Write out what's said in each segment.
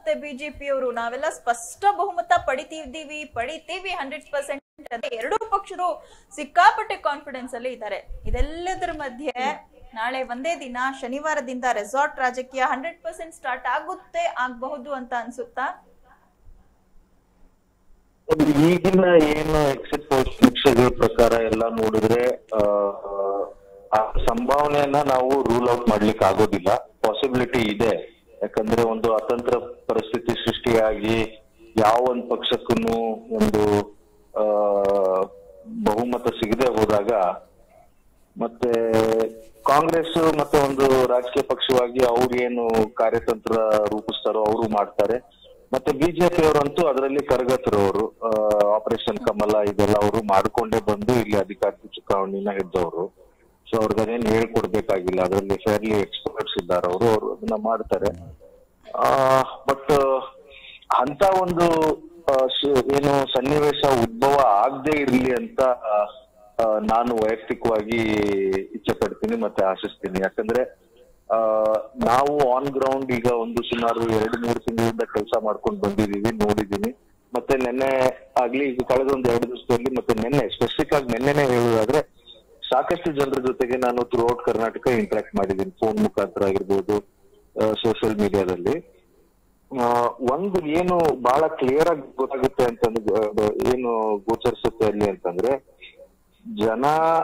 ಆಗುತ್ತೆ ಬಿಜೆಪಿಯವರು ನಾವೆಲ್ಲ ಸ್ಪಷ್ಟ ಬಹುಮತ ಪಡಿತಿದ್ದೀವಿ ಪಡಿತೀವಿ ಹಂಡ್ರೆಡ್ ಪರ್ಸೆಂಟ್ ಎರಡೂ ಪಕ್ಷರು ಸಿಕ್ಕಾಪಟ್ಟೆ ಕಾನ್ಫಿಡೆನ್ಸ್ ಅಲ್ಲಿ ಇದ್ದಾರೆ ಇದೆಲ್ಲದರ ಮಧ್ಯೆ ನಾಳೆ ಒಂದೇ ದಿನ ಶನಿವಾರದಿಂದ ರೆಸಾರ್ಟ್ ರಾಜಕೀಯ ಹಂಡ್ರೆಡ್ ಪರ್ಸೆಂಟ್ ಸ್ಟಾರ್ಟ್ ಆಗುತ್ತೆ ಆಗಬಹುದು ಅಂತ ಅನ್ಸುತ್ತಾ ಈಗಿನ ಏನು ಎಕ್ಸಿಟ್ ಪೋಲ್ ಸಮೀಕ್ಷೆಗಳ ಪ್ರಕಾರ ಎಲ್ಲ ನೋಡಿದ್ರೆ ಆ, ಆ ಸಂಭಾವನೆಯನ್ನ ನಾವು ರೂಲ್ ಔಟ್ ಮಾಡ್ಲಿಕ್ಕೆ ಆಗೋದಿಲ್ಲ ಪಾಸಿಬಿಲಿಟಿ ಇದೆ ಯಾಕಂದ್ರೆ ಒಂದು ಅತಂತ್ರ ಪರಿಸ್ಥಿತಿ ಸೃಷ್ಟಿಯಾಗಿ ಯಾವ ಒಂದು ಪಕ್ಷಕ್ಕೂ ಒಂದು ಆ, ಬಹುಮತ ಸಿಗದೆ ಹೋದಾಗ ಮತ್ತೆ ಕಾಂಗ್ರೆಸ್ ಮತ್ತೆ ಒಂದು ರಾಜಕೀಯ ಪಕ್ಷವಾಗಿ ಅವ್ರು ಏನು ಕಾರ್ಯತಂತ್ರ ರೂಪಿಸ್ತಾರೋ ಅವರು ಮಾಡ್ತಾರೆ ಮತ್ತೆ ಬಿಜೆಪಿ ಅವರಂತೂ ಅದರಲ್ಲಿ ಕರಗತರವರು ಆಪರೇಷನ್ ಕಮಲ ಇದೆಲ್ಲ ಅವರು ಮಾಡ್ಕೊಂಡೇ ಬಂದು ಇಲ್ಲಿ ಅಧಿಕಾರದ ಚುನಾವಣೆನ ಹಿಡ್ದವರು ಸೊ ಅವ್ರಿಗೆ ಅದೇನು ಹೇಳ್ಕೊಡ್ಬೇಕಾಗಿಲ್ಲ ಅದರಲ್ಲಿ ಫೇರ್ಲಿ ಎಕ್ಸ್ಪರ್ಟ್ಸ್ ಇದ್ದಾರೆ ಅವರು ಅವರು ಅದನ್ನ ಮಾಡ್ತಾರೆ ಬಟ್ ಅಂತ ಒಂದು ಆ, ಶ- ಏನು ಸನ್ನಿವೇಶ ಉದ್ಭವ ಆಗದೆ ಇರ್ಲಿ ಅಂತ ಆ, ಆ, ನಾನು ವೈಯಕ್ತಿಕವಾಗಿ ಇಚ್ಛೆ ಪಡ್ತೀನಿ ಮತ್ತೆ ಆಶಿಸ್ತೀನಿ ಯಾಕಂದ್ರೆ ಆ, ನಾವು ಆನ್ ಗ್ರೌಂಡ್ ಈಗ ಒಂದು ಸುಮಾರು ಎರಡು ಮೂರು ತಿಂಗಳಿಂದ ಕೆಲಸ ಮಾಡ್ಕೊಂಡು ಬಂದಿದೀವಿ ನೋಡಿದೀನಿ ಮತ್ತೆ ನಿನ್ನೆ ಆಗ್ಲಿ ಈಗ ಕಳೆದ ಒಂದು ಎರಡು ದಿವಸದಲ್ಲಿ ಮತ್ತೆ ನಿನ್ನೆ ಸ್ಪೆಸಿಫಿಕ್ ಆಗಿ ನಿನ್ನೆನೆ ಹೇಳುವುದಾದ್ರೆ ಸಾಕಷ್ಟು ಜನರ ಜೊತೆಗೆ ನಾನು ಥ್ರೂ ಔಟ್ ಕರ್ನಾಟಕ ಇಂಟ್ರಾಕ್ಟ್ ಮಾಡಿದ್ದೀನಿ ಫೋನ್ ಮುಖಾಂತರ ಆಗಿರ್ಬೋದು ಸೋಷಿಯಲ್ ಮೀಡಿಯಾದಲ್ಲಿ ಆ, ಒಂದು ಏನು ಬಹಳ ಕ್ಲಿಯರ್ ಆಗಿ ಗೊತ್ತಾಗುತ್ತೆ ಅಂತಂದ್ರೆ ಅದು ಏನು ಗೋಚರಿಸುತ್ತೆ ಅಲ್ಲಿ ಅಂತಂದ್ರೆ ಜನ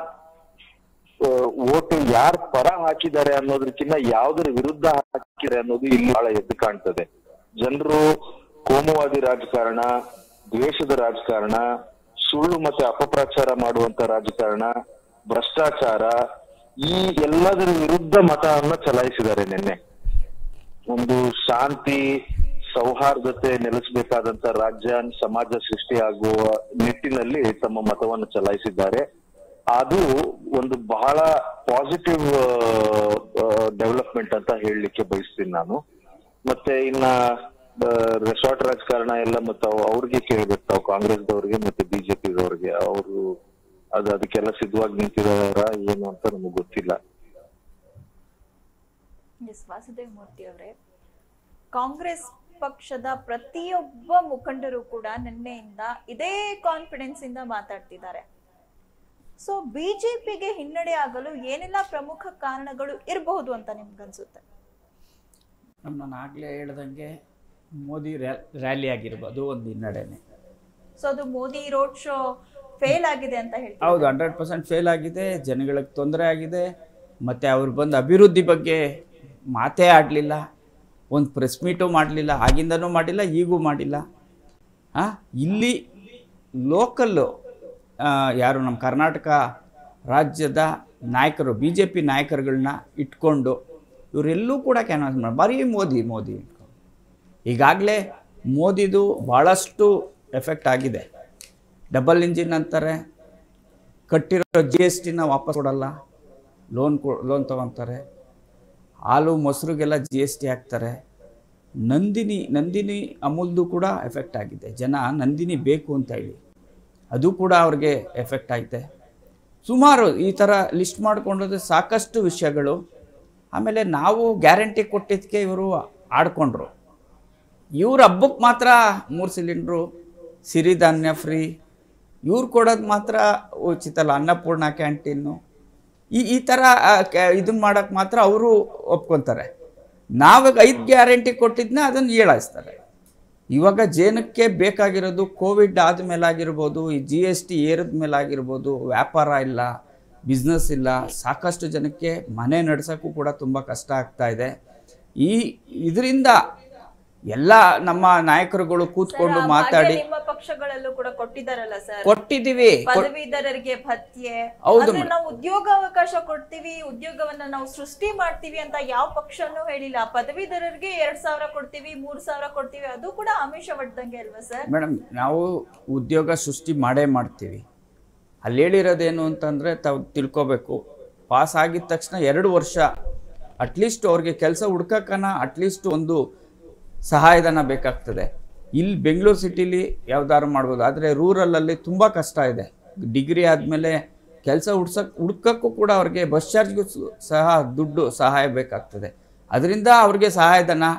ಓಟ್ ಯಾರ್ ಪರ ಹಾಕಿದ್ದಾರೆ ಅನ್ನೋದಕ್ಕಿಂತ ಯಾವ್ದ್ರ ವಿರುದ್ಧ ಹಾಕಿದ್ದಾರೆ ಅನ್ನೋದು ಇಲ್ಲಿ ಬಹಳ ಎದ್ದು ಕಾಣ್ತದೆ ಜನರು ಕೋಮುವಾದಿ ರಾಜಕಾರಣ ದ್ವೇಷದ ರಾಜಕಾರಣ ಸುಳ್ಳು ಮತ್ತೆ ಅಪಪ್ರಚಾರ ಮಾಡುವಂತ ರಾಜಕಾರಣ ಭ್ರಷ್ಟಾಚಾರ ಈ ಎಲ್ಲದರ ವಿರುದ್ಧ ಮತವನ್ನ ಚಲಾಯಿಸಿದ್ದಾರೆ ನಿನ್ನೆ ಒಂದು ಶಾಂತಿ ಸೌಹಾರ್ದತೆ ನೆಲೆಸಬೇಕಾದಂತ ರಾಜ್ಯ ಸಮಾಜ ಸೃಷ್ಟಿಯಾಗುವ ನಿಟ್ಟಿನಲ್ಲಿ ತಮ್ಮ ಮತವನ್ನು ಚಲಾಯಿಸಿದ್ದಾರೆ ಅದು ಒಂದು ಬಹಳ ಪಾಸಿಟಿವ್ ಡೆವಲಪ್ಮೆಂಟ್ ಅಂತ ಹೇಳಲಿಕ್ಕೆ ಬಯಸ್ತೀನಿ ನಾನು ಮತ್ತೆ ಇನ್ನ ರೆಸಾರ್ಟ್ ರಾಜಕಾರಣ ಎಲ್ಲ ಮತ್ತೆ ಅವ್- ಅವ್ರಿಗೆ ಕೇಳ್ಬೇಕು ತಾವು ಕಾಂಗ್ರೆಸ್ದವ್ರಿಗೆ ಮತ್ತೆ ಬಿಜೆಪಿದವ್ರಿಗೆ ಅವರು ಅದು ಅದಕ್ಕೆಲ್ಲ ಸಿದ್ಧವಾಗಿ ನಿಂತಿದಾರ ಏನು ಅಂತ ನಮಗೆ ಗೊತ್ತಿಲ್ಲ ಎಸ್ ವಾಸುದೇವ್ ಮೂರ್ತಿ ಅವರೇ ಕಾಂಗ್ರೆಸ್ ಪಕ್ಷದ ಪ್ರತಿಯೊಬ್ಬ ಮುಖಂಡರು ಕೂಡ ನಿನ್ನೆಯಿಂದ ಇದೇ ಕಾನ್ಫಿಡೆನ್ಸ್ ಇಂದ ಮಾತಾಡ್ತಿದ್ದಾರೆ ಸೊ ಬಿಜೆಪಿಗೆ ಹಿನ್ನಡೆ ಆಗಲು ಏನೆಲ್ಲ ಪ್ರಮುಖ ಕಾರಣಗಳು ಇರಬಹುದು ಅಂತ ನಿಮ್ಗನ್ಸುತ್ತೆ ನಮ್ಮ ನಾನು ಆಗಲೇ ಹೇಳ್ದಂಗೆ ಮೋದಿ ರ್ಯಾ- ರ್ಯಾಲಿ ಆಗಿರ್ಬೋದು ಒಂದು ಹಿನ್ನಡೆನೆ ಸೊ ಅದು ಮೋದಿ ರೋಡ್ ಶೋ ಫೇಲ್ ಆಗಿದೆ ಅಂತ ಹೇಳ್ತಾರೆ ಹೌದು ಹಂಡ್ರೆಡ್ ಪರ್ಸೆಂಟ್ ಫೇಲ್ ಆಗಿದೆ ಜನಗಳಿಗೆ ತೊಂದರೆ ಆಗಿದೆ ಮತ್ತು ಅವ್ರು ಬಂದು ಅಭಿವೃದ್ಧಿ ಬಗ್ಗೆ ಮಾತೇ ಆಡಲಿಲ್ಲ ಒಂದು ಪ್ರೆಸ್ ಮೀಟು ಮಾಡಲಿಲ್ಲ ಆಗಿಂದನೂ ಮಾಡಿಲ್ಲ ಈಗೂ ಮಾಡಿಲ್ಲ ಹಾಂ ಇಲ್ಲಿ ಲೋಕಲ್ಲು ಯಾರು ನಮ್ಮ ಕರ್ನಾಟಕ ರಾಜ್ಯದ ನಾಯಕರು ಬಿ ಜೆ ಪಿ ನಾಯಕರುಗಳನ್ನ ಇಟ್ಕೊಂಡು ಇವರೆಲ್ಲೂ ಕೂಡ ಕ್ಯಾನ್ವಾಸ್ ಮಾಡಿ ಬರೀ ಮೋದಿ ಮೋದಿ ಈಗಾಗಲೇ ಮೋದಿದು ಭಾಳಷ್ಟು ಎಫೆಕ್ಟ್ ಆಗಿದೆ ಡಬಲ್ ಇಂಜಿನ್ ಅಂತಾರೆ ಕಟ್ಟಿರೋ ಜಿ ಎಸ್ ಟಿನ ವಾಪಸ್ ಕೊಡಲ್ಲ ಲೋನ್ ಕೊ ಲೋನ್ ತೊಗೊತಾರೆ ಹಾಲು ಮೊಸರಿಗೆಲ್ಲ ಜಿ ಎಸ್ ಟಿ ಹಾಕ್ತಾರೆ ನಂದಿನಿ ನಂದಿನಿ ಅಮೂಲ್ದು ಕೂಡ ಎಫೆಕ್ಟ್ ಆಗಿದೆ ಜನ ನಂದಿನಿ ಬೇಕು ಅಂತ ಹೇಳಿ ಅದು ಕೂಡ ಅವ್ರಿಗೆ ಎಫೆಕ್ಟ್ ಆಗಿದೆ ಸುಮಾರು ಈ ಥರ ಲಿಸ್ಟ್ ಮಾಡ್ಕೊಂಡೋದ್ರೆ ಸಾಕಷ್ಟು ವಿಷಯಗಳು ಆಮೇಲೆ ನಾವು ಗ್ಯಾರಂಟಿ ಕೊಟ್ಟಿದ್ದಕ್ಕೆ ಇವರು ಆಡ್ಕೊಂಡ್ರು ಇವ್ರ ಹಬ್ಬಕ್ಕೆ ಮಾತ್ರ ಮೂರು ಸಿಲಿಂಡ್ರು ಸಿರಿಧಾನ್ಯ ಫ್ರೀ ಇವ್ರು ಕೊಡೋದು ಮಾತ್ರ ಉಚಿತ ಅಲ್ಲ ಅನ್ನಪೂರ್ಣ ಕ್ಯಾಂಟೀನು ಈ ಈ ಥರ ಇದನ್ನ ಮಾಡೋಕ್ಕೆ ಮಾತ್ರ ಅವರು ಒಪ್ಕೊತಾರೆ ನಾವಾಗ ಐದು ಗ್ಯಾರಂಟಿ ಕೊಟ್ಟಿದ್ದನ್ನ ಅದನ್ನು ಏಳಾಯಿಸ್ತಾರೆ ಇವಾಗ ಜನಕ್ಕೆ ಬೇಕಾಗಿರೋದು ಕೋವಿಡ್ ಆದಮೇಲೆ ಆಗಿರ್ಬೋದು ಈ ಜಿ ಎಸ್ ಟಿ ಏರಿದ ಮೇಲೆ ಆಗಿರ್ಬೋದು ವ್ಯಾಪಾರ ಇಲ್ಲ ಬಿಸ್ನೆಸ್ ಇಲ್ಲ ಸಾಕಷ್ಟು ಜನಕ್ಕೆ ಮನೆ ನಡೆಸೋಕ್ಕೂ ಕೂಡ ತುಂಬ ಕಷ್ಟ ಆಗ್ತಾ ಇದೆ ಈ ಇದರಿಂದ ಎಲ್ಲ ನಮ್ಮ ನಾಯಕರುಗಳು ಕೂತ್ಕೊಂಡು ಸರ್, ಆ ಮಾತಾಡಿ ಭಾಗ್ಯ ನಿಮ್ಮ ಪಕ್ಷಗಳಲ್ಲೂ ಕೂಡ ಕೊಟ್ಟಿದ್ದಾರಲ್ಲ ಸರ್ ಕೊಟ್ಟಿದ್ದೀವಿ ಕೊ- ಪದವೀಧರರಿಗೆ ಭತ್ಯೆ ಹೌದು ಆದ್ರೆ ಮೇಡಮ್. ನಾವು ಉದ್ಯೋಗಾವಕಾಶ ಕೊಡ್ತೀವಿ ಉದ್ಯೋಗವನ್ನ ನಾವು ಸೃಷ್ಟಿ ಮಾಡ್ತೀವಿ ಅಂತ ಯಾವ ಪಕ್ಷನೂ ಹೇಳಿಲ್ಲ ಪದವೀಧರರಿಗೆ ಎರಡ್ ಸಾವಿರ ಕೊಡ್ತೀವಿ ಮೂರ್ ಸಾವಿರ ಕೊಡ್ತೀವಿ ಅದು ಕೂಡ ಆಮಿಷ ಒಡ್ದಂಗೆ ಅಲ್ವಾ ಸರ್ ಮೇಡಮ್ ನಾವು ಉದ್ಯೋಗ ಸೃಷ್ಟಿ ಮಾಡೇ ಮಾಡ್ತೀವಿ ಅಲ್ಲಿ ಹೇಳಿರೋದೇನು ಅಂತಂದರೆ ತಾವು ತಿಳ್ಕೊಬೇಕು ಪಾಸ್ ಆಗಿದ ತಕ್ಷಣ ಎರಡು ವರ್ಷ ಅಟ್ಲೀಸ್ಟ್ ಅವ್ರಿಗೆ ಕೆಲಸ ಹುಡ್ಕಕ್ಕನ ಅಟ್ಲೀಸ್ಟ್ ಒಂದು ಸಹಾಯಧನ ಬೇಕಾಗ್ತದೆ ಇಲ್ಲಿ ಬೆಂಗಳೂರು ಸಿಟಿಲಿ ಯಾವ್ದಾದ್ರು ಮಾಡ್ಬೋದು ಆದರೆ ರೂರಲಲ್ಲಿ ತುಂಬ ಕಷ್ಟ ಇದೆ ಡಿಗ್ರಿ ಆದಮೇಲೆ ಕೆಲಸ ಹುಡ್ಸಕ್ಕೆ ಹುಡ್ಕಕ್ಕೂ ಕೂಡ ಅವ್ರಿಗೆ ಬಸ್ ಚಾರ್ಜ್ಗೂ ಸಹ ದುಡ್ಡು ಸಹಾಯ ಬೇಕಾಗ್ತದೆ ಅದರಿಂದ ಅವ್ರಿಗೆ ಸಹಾಯಧನ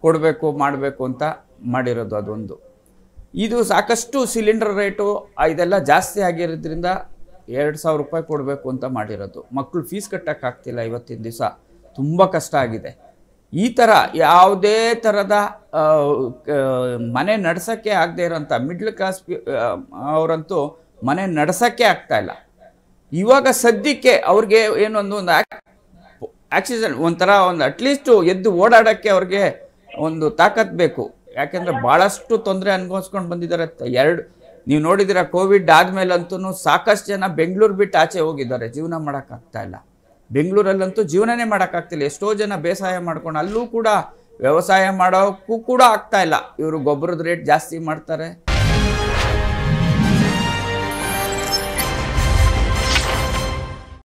ಕೊಡಬೇಕು ಮಾಡಬೇಕು ಅಂತ ಮಾಡಿರೋದು ಅದೊಂದು ಇದು ಸಾಕಷ್ಟು ಸಿಲಿಂಡರ್ ರೇಟು ಆ, ಇದೆಲ್ಲ ಜಾಸ್ತಿ ಆಗಿರೋದ್ರಿಂದ ಎರಡು ಸಾವಿರ ರೂಪಾಯಿ ಕೊಡಬೇಕು ಅಂತ ಮಾಡಿರೋದು ಮಕ್ಕಳು ಫೀಸ್ ಕಟ್ಟೋಕ್ಕಾಗ್ತಿಲ್ಲ ಇವತ್ತಿನ ದಿವಸ ತುಂಬ ಕಷ್ಟ ಆಗಿದೆ ಈ ಥರ ಯಾವುದೇ ಥರದ ಆ, ಕ- ಮನೆ ನಡ್ಸೋಕ್ಕೆ ಆಗದೆ ಇರೋಂಥ ಮಿಡ್ಲ್ ಕ್ಲಾಸ್ ಅವರಂತೂ ಮನೆ ನಡ್ಸೋಕ್ಕೆ ಆಗ್ತಾ ಇಲ್ಲ ಇವಾಗ ಸದ್ಯಕ್ಕೆ ಅವ್ರಿಗೆ ಏನೊಂದು ಒಂದು ಆಕ್ಸಿಜನ್ ಒಂಥರ ಒಂದು ಅಟ್ಲೀಸ್ಟು ಎದ್ದು ಓಡಾಡೋಕ್ಕೆ ಅವ್ರಿಗೆ ಒಂದು ತಾಕತ್ ಬೇಕು ಯಾಕೆಂದರೆ ಭಾಳಷ್ಟು ತೊಂದರೆ ಅನುಭವಿಸ್ಕೊಂಡು ಬಂದಿದ್ದಾರೆ ಎರಡು ನೀವು ನೋಡಿದಿರ ಕೋವಿಡ್ ಆದಮೇಲಂತೂ ಸಾಕಷ್ಟು ಜನ ಬೆಂಗಳೂರು ಬಿಟ್ಟು ಆಚೆ ಹೋಗಿದ್ದಾರೆ ಜೀವನ ಮಾಡೋಕ್ಕಾಗ್ತಾ ಇಲ್ಲ ಬೆಂಗಳೂರಲ್ಲಂತೂ ಜೀವನನೇ ಮಾಡೋಕ್ಕಾಗ್ತಿಲ್ಲ ಎಷ್ಟೋ ಜನ ಬೇಸಾಯ ಮಾಡ್ಕೊಂಡು ಅಲ್ಲೂ ಕೂಡ ವ್ಯವಸಾಯ ಮಾಡೋಕ್ಕೂ ಕೂಡ ಆಗ್ತಾ ಇಲ್ಲ ಇವರು ಗೊಬ್ಬರದ ರೇಟ್ ಜಾಸ್ತಿ ಮಾಡ್ತಾರೆ